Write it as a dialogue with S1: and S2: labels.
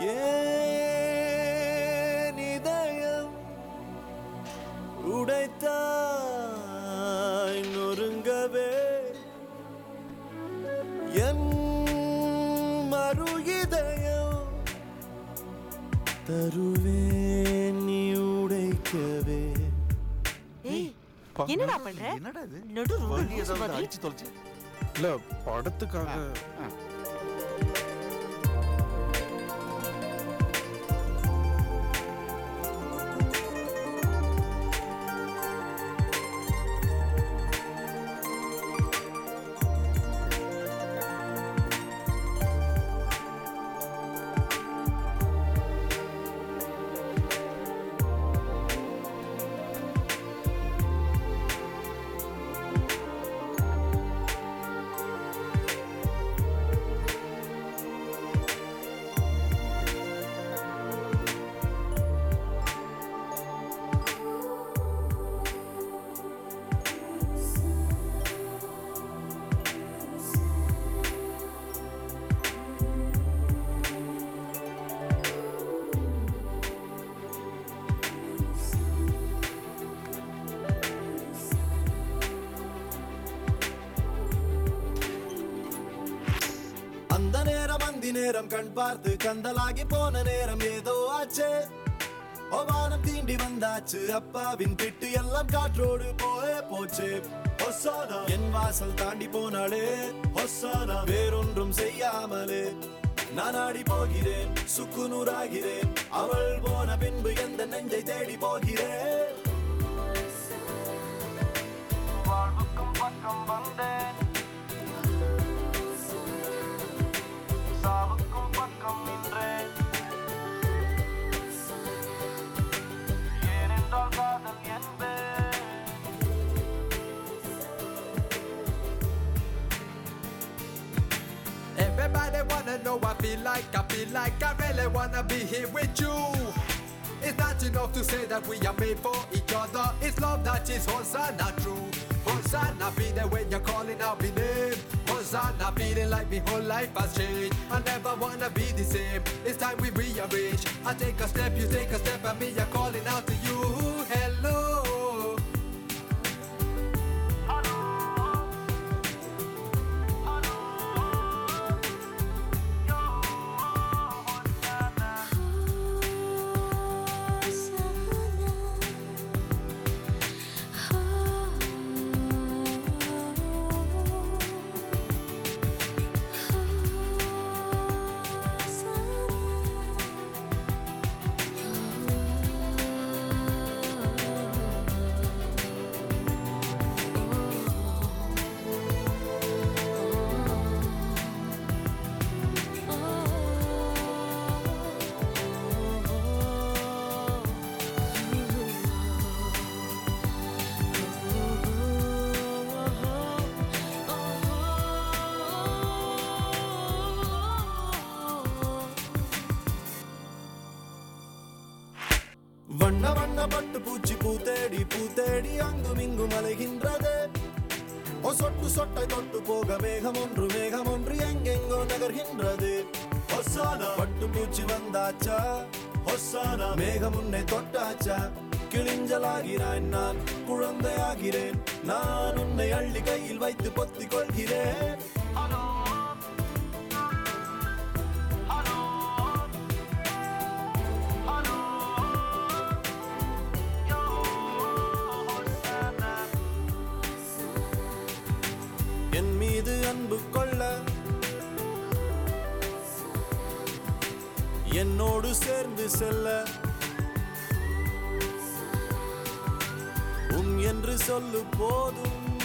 S1: ஏன் இதயம் உடைத்தாய் நொறுங்கவே என் மறு இதயம் தருவேன் நீ உடைக்கவே
S2: ஏய் என்னடா பண்ற
S3: என்னடா இது
S2: நடு ரோடு
S3: வண்டி
S2: லூசு
S3: ஏதாவது
S2: மாதிரி.
S3: அடிச்சு தொலைச்சு
S4: இல்ல படத்துக்காக
S1: அந்த நேரம் அந்தி நேரம் கண் பார்த்து கந்தலாகி போன நேரம் ஏதோ ஆச்சு ஒவானம் தீண்டி வந்தாச்சு அப்பாவின் திட்டு எல்லாம் காற்றோடு போயே போச்சு ஒசானா என் வாசல் தாண்டி போனாலே ஒசானா வேறொன்றும் செய்யாமலே நான் ஆடி போகிறேன் சுக்கு நூறாகிறேன் அவள் போன பின்பு எந்த நெஞ்சை தேடி போகிறேன் வாழ்வுக்கும் பக்கம் வந்தேன் சாவுக்கும் பக்கம் நின்றேன் ஏனென்றால் காதல் என்பேன்
S5: Everybody wanna know I feel like, I feel like I really wanna be here with you. It's not enough to say that we are made for each other. It's love that is Hosanna true. Hosanna be there when you're calling out my name. Hosanna feeling like my whole life has changed. I never wanna be the same. It's time we rearrange. I take a step, you take a step, and me are calling out to you. Hello.
S1: வண்ண வண்ண பட்டு பூச்சி பூத்தேடி பூத்தேடி அங்கும் இங்கும் அலைகின்றது ஓ சொட்டு சொட்டை தொட்டு போக மேகம் ஒன்று மேகம் ஒன்று எங்கெங்கோ நகர்கின்றது ஒசானா பட்டு பூச்சி வந்தாச்சா ஒசானா மேகம் உன்னை தொட்டாச்சா கிழிஞ்சலாகிறான் நான் குழந்தையாகிறேன் நான் உன்னை அள்ளி கையில் வைத்து பொத்திக் கொள்கிறேன் என் மீது அன்பு கொள்ள என்னோடு சேர்ந்து செல்ல உம் என்று சொல்லு போதும்